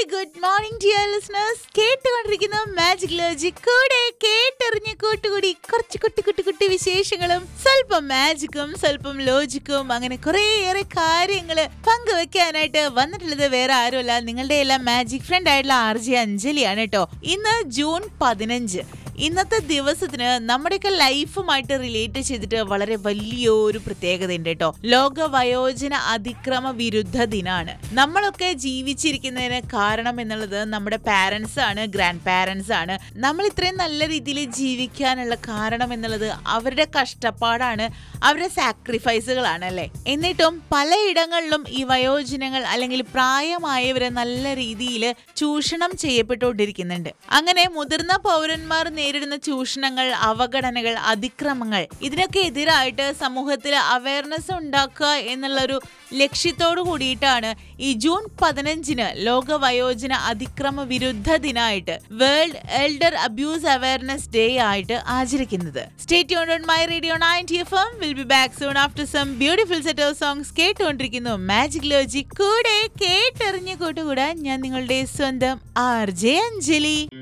good morning dear listeners കേട്ടുകൊണ്ടിരിക്കുന്ന magic logic കൂടെ കേട്ടറിഞ്ഞ് കൂട്ടുകൂടി കുറച്ച് കുട്ടി കുട്ടി കുട്ടി വിശേഷങ്ങളും സ്വല്പം മാജിക്കും സ്വല്പം ലോജിക്കും അങ്ങനെ കുറേയേറെ കാര്യങ്ങള് പങ്കുവെക്കാനായിട്ട് വന്നിട്ടുള്ളത് വേറെ ആരുമല്ല നിങ്ങളുടെ എല്ലാം മാജിക് ഫ്രണ്ട് ആയിട്ടുള്ള ആർ ജെ അഞ്ജലിയാണ് കേട്ടോ ഇന്ന് ജൂൺ പതിനഞ്ച് ഇന്നത്തെ ദിവസത്തിന് നമ്മുടെയൊക്കെ ലൈഫുമായിട്ട് റിലേറ്റ് ചെയ്തിട്ട് വളരെ വലിയൊരു പ്രത്യേകത ഉണ്ട് കേട്ടോ ലോക വയോജന അതിക്രമ വിരുദ്ധ ദിനാണ് നമ്മളൊക്കെ ജീവിച്ചിരിക്കുന്നതിന് കാരണം എന്നുള്ളത് നമ്മുടെ പാരൻസ് ആണ് ഗ്രാൻഡ് പാരൻസ് ആണ് നമ്മൾ ഇത്രയും നല്ല രീതിയിൽ ജീവിക്കാനുള്ള കാരണം എന്നുള്ളത് അവരുടെ കഷ്ടപ്പാടാണ് അവരുടെ സാക്രിഫൈസുകളാണ് അല്ലേ എന്നിട്ടും പലയിടങ്ങളിലും ഈ വയോജനങ്ങൾ അല്ലെങ്കിൽ പ്രായമായവരെ നല്ല രീതിയിൽ ചൂഷണം ചെയ്യപ്പെട്ടുകൊണ്ടിരിക്കുന്നുണ്ട് അങ്ങനെ മുതിർന്ന പൗരന്മാർ നേരിടുന്ന ചൂഷണങ്ങൾ അവഗണനകൾ അതിക്രമങ്ങൾ ഇതിനൊക്കെ എതിരായിട്ട് സമൂഹത്തിൽ അവയർനെസ് ഉണ്ടാക്കുക എന്നുള്ളൊരു ലക്ഷ്യത്തോടു കൂടിയിട്ടാണ് ഈ ജൂൺ പതിനഞ്ചിന് ലോക വയോജന അതിക്രമ വിരുദ്ധ ദിനമായിട്ട് world elder abuse awareness day ആയിട്ട് ആചരിക്കുന്നത് stay on my radio ninety F M will be back soon after some beautiful set of songs കേട്ടുകൊണ്ടിരിക്കുന്നു മാജിക് ലോജി കൂടെ കേട്ടെറിഞ്ഞ് കൂട്ടുകൂടാൻ ഞാൻ നിങ്ങളുടെ സ്വന്തം ആർ ജെ അഞ്ജലി